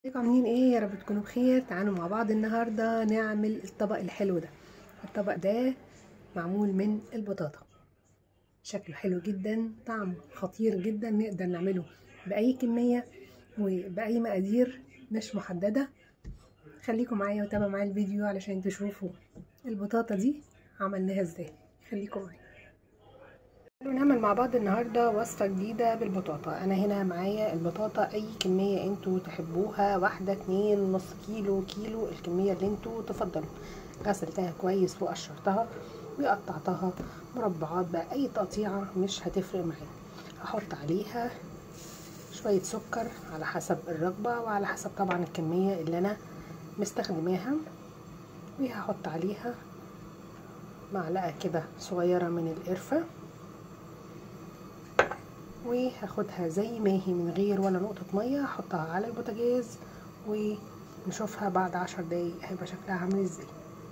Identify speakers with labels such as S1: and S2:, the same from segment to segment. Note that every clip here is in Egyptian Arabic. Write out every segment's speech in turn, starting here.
S1: ازيكم عاملين ايه يا رب تكونوا بخير تعالوا مع بعض النهارده نعمل الطبق الحلو ده الطبق ده معمول من البطاطا شكله حلو جدا طعمه خطير جدا نقدر نعمله باي كميه وباي مقادير مش محدده خليكم معايا وتابعوا معايا الفيديو علشان تشوفوا البطاطا دي عملناها ازاي خليكم معايا نعمل مع بعض النهارده وصفه جديده بالبطاطا انا هنا معايا البطاطا اي كميه انتوا تحبوها واحده اتنين نص كيلو كيلو الكميه اللي انتوا تفضلوا غسلتها كويس وقشرتها وقطعتها مربعات بقى اي تقطيعه مش هتفرق معايا هحط عليها شويه سكر على حسب الرغبه وعلى حسب طبعا الكميه اللي انا مستخدماها وهحط عليها معلقه كده صغيره من القرفه وهاخدها زي ما هي من غير ولا نقطة مية هحطها على البوتاجاز ونشوفها بعد عشر دقايق هيبقى شكلها عامل ازاي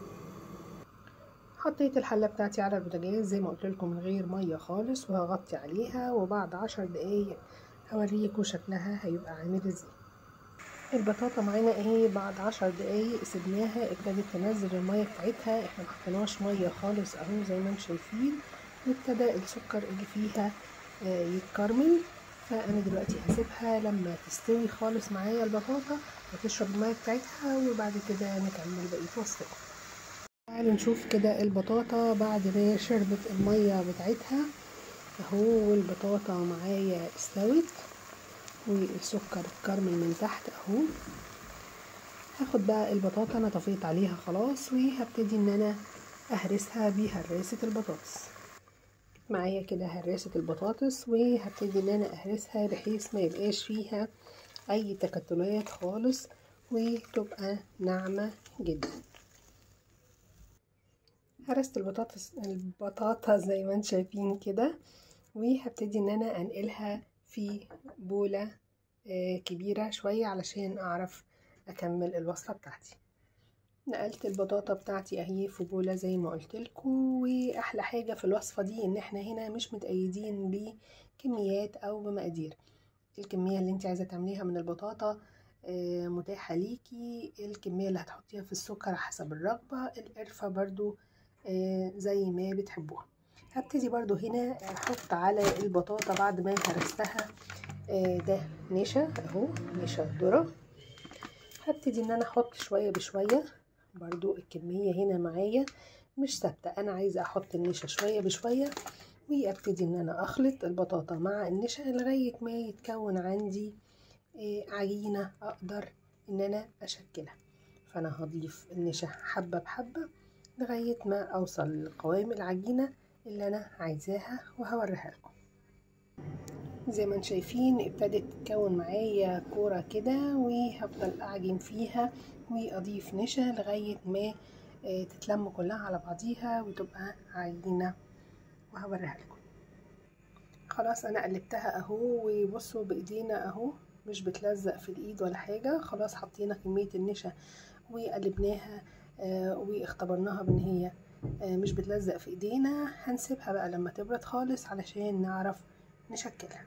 S1: حطيت الحلة بتاعتي على البوتاجاز زي ما قلت لكم من غير مية خالص وهغطي عليها وبعد عشر دقايق هوريكم شكلها هيبقى عامل ازاي البطاطا معانا اهي بعد عشر دقايق سيبناها ابتدت تنزل المية بتاعتها احنا محطيناش مية خالص اهو زي ما انتم شايفين وابتدى السكر اللي فيها يتكرمل فانا دلوقتي هسيبها لما تستوي خالص معايا البطاطا وتشرب الميه بتاعتها وبعد كده نكمل بقيه وصفتنا تعالوا نشوف كده البطاطا بعد ما شربت الميه بتاعتها اهو والبطاطا معايا استوت والسكر اتكرمل من تحت اهو هاخد بقى البطاطا انا طفيت عليها خلاص وهبتدي ان انا اهرسها بهراسه البطاطس معايا كده هراسة البطاطس وهبتدي ان انا اهرسها بحيث ما يبقاش فيها اي تكتلات خالص وتبقى ناعمة جدا هرست البطاطس البطاطا زي ما انتم شايفين كده وهبتدي ان انا انقلها في بولة كبيرة شوية علشان اعرف اكمل الوصفة بتاعتي نقلت البطاطا بتاعتي اهي في بوله زي ما قلت لكم واحلى حاجه في الوصفه دي ان احنا هنا مش متأيدين بكميات او بمقادير الكميه اللي انت عايزه تعمليها من البطاطا متاحه ليكي الكميه اللي هتحطيها في السكر حسب الرغبه القرفه برضو زي ما بتحبوها هبتدي برضو هنا احط على البطاطا بعد ما هرستها ده نشا اهو نشا ذره هبتدي ان انا احط شويه بشويه برضو الكمية هنا معايا مش ثابتة أنا عايزة أحط النشا شوية بشوية وأبتدي إن أنا أخلط البطاطا مع النشا لغاية ما يتكون عندي عجينة أقدر إن أنا أشكلها فأنا هضيف النشا حبة بحبة لغاية ما أوصل لقوام العجينة اللي أنا عايزاها وهوريها لكم زي ما انتم شايفين ابتدت تتكون معايا كورة كده وهفضل أعجن فيها واضيف نشا لغايه ما تتلم كلها على بعضيها وتبقى عجينه وهوريها لكم خلاص انا قلبتها اهو وبصوا بايدينا اهو مش بتلزق في الايد ولا حاجه خلاص حطينا كميه النشا وقلبناها واختبرناها بان هي مش بتلزق في ايدينا هنسيبها بقى لما تبرد خالص علشان نعرف نشكلها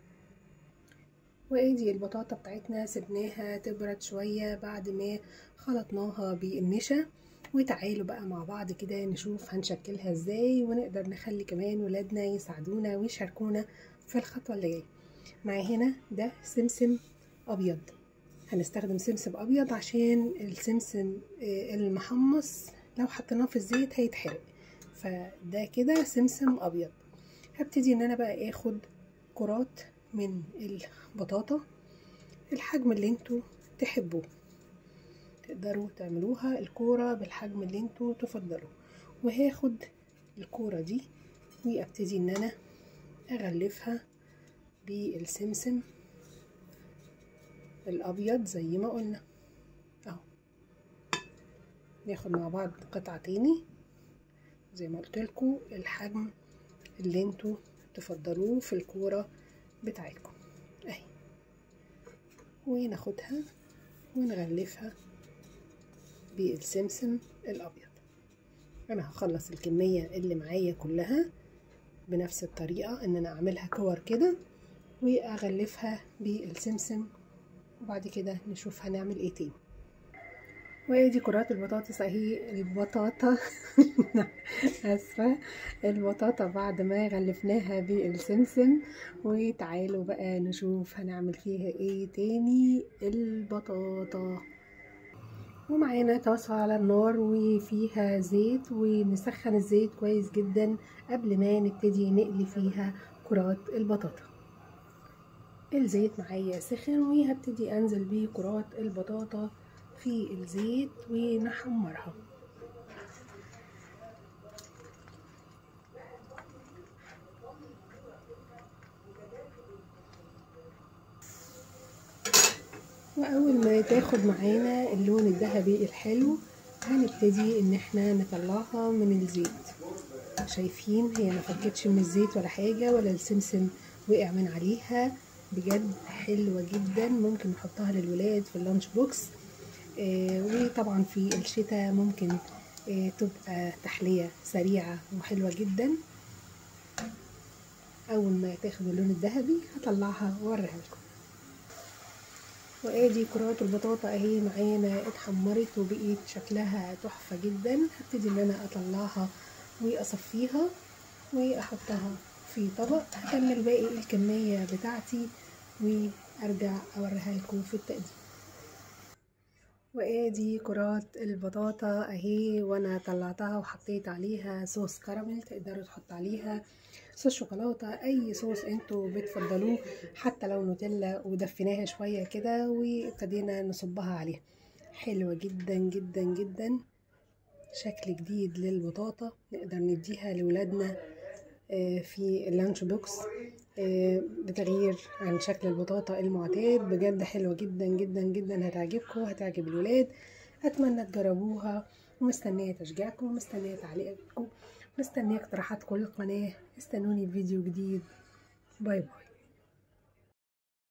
S1: وادي البطاطا بتاعتنا سبناها تبرد شوية بعد ما خلطناها بالنشا وتعالوا بقى مع بعض كده نشوف هنشكلها ازاي ونقدر نخلي كمان ولادنا يساعدونا ويشاركونا في الخطوة اللي جاية معايا هنا ده سمسم ابيض هنستخدم سمسم ابيض عشان السمسم المحمص لو حطيناه في الزيت هيتحرق فده كده سمسم ابيض هبتدي ان انا بقى اخد كرات من البطاطا الحجم اللي انتوا تحبوه تقدروا تعملوها الكورة بالحجم اللي انتوا تفضلوا وهاخد الكورة دي وابتدي ان انا اغلفها بالسمسم الابيض زي ما قلنا اهو ناخد مع بعض قطعة تاني زي ما قلتلكوا الحجم اللي انتوا تفضلوه في الكورة بتاعتكم اهي وناخدها ونغلفها بالسمسم الابيض انا هخلص الكمية اللي معايا كلها بنفس الطريقة ان انا اعملها كور كده واغلفها بالسمسم وبعد كده نشوف هنعمل ايه تاني وادي كرات البطاطس اهي البطاطا اسفه البطاطا بعد ما غلفناها بالسمسم وتعالوا بقى نشوف هنعمل فيها ايه تاني البطاطا ومعانا طاسة على النار وفيها زيت ونسخن الزيت كويس جدا قبل ما نبتدي نقلي فيها كرات البطاطا الزيت معايا سخن وهبتدي انزل بيه كرات البطاطا في الزيت ونحمرها واول ما تاخد معانا اللون الذهبي الحلو هنبتدي ان احنا نطلعها من الزيت شايفين هي ما فكتش من الزيت ولا حاجه ولا السمسم وقع من عليها بجد حلوه جدا ممكن نحطها للولاد في اللانش بوكس آه وطبعا في الشتاء ممكن آه تبقى تحليه سريعه وحلوه جدا اول ما تاخد اللون الذهبي هطلعها واوريها لكم وادي كرات البطاطا اهي معانا اتحمرت وبقيت شكلها تحفه جدا هبتدي ان انا اطلعها واصفيها واحطها في طبق هكمل باقي الكميه بتاعتي وارجع اوريها لكم في التقديم وادي كرات البطاطا اهي وانا طلعتها وحطيت عليها صوص كراميل تقدروا تحطوا عليها صوص شوكولاته اي صوص انتوا بتفضلوه حتى لو نوتيلا ودفيناها شويه كده وابتدينا نصبها عليها حلوه جدا جدا جدا شكل جديد للبطاطا نقدر نديها لولادنا في اللانش بوكس بتغيير عن شكل البطاطا المعتاد بجد حلوة جدا جدا جدا هتعجبكم هتعجب الولاد اتمنى تجربوها ومستنية تشجيعكم ومستنية تعليقاتكم مستنية اقتراحاتكم للقناة استنوني في فيديو جديد باي باي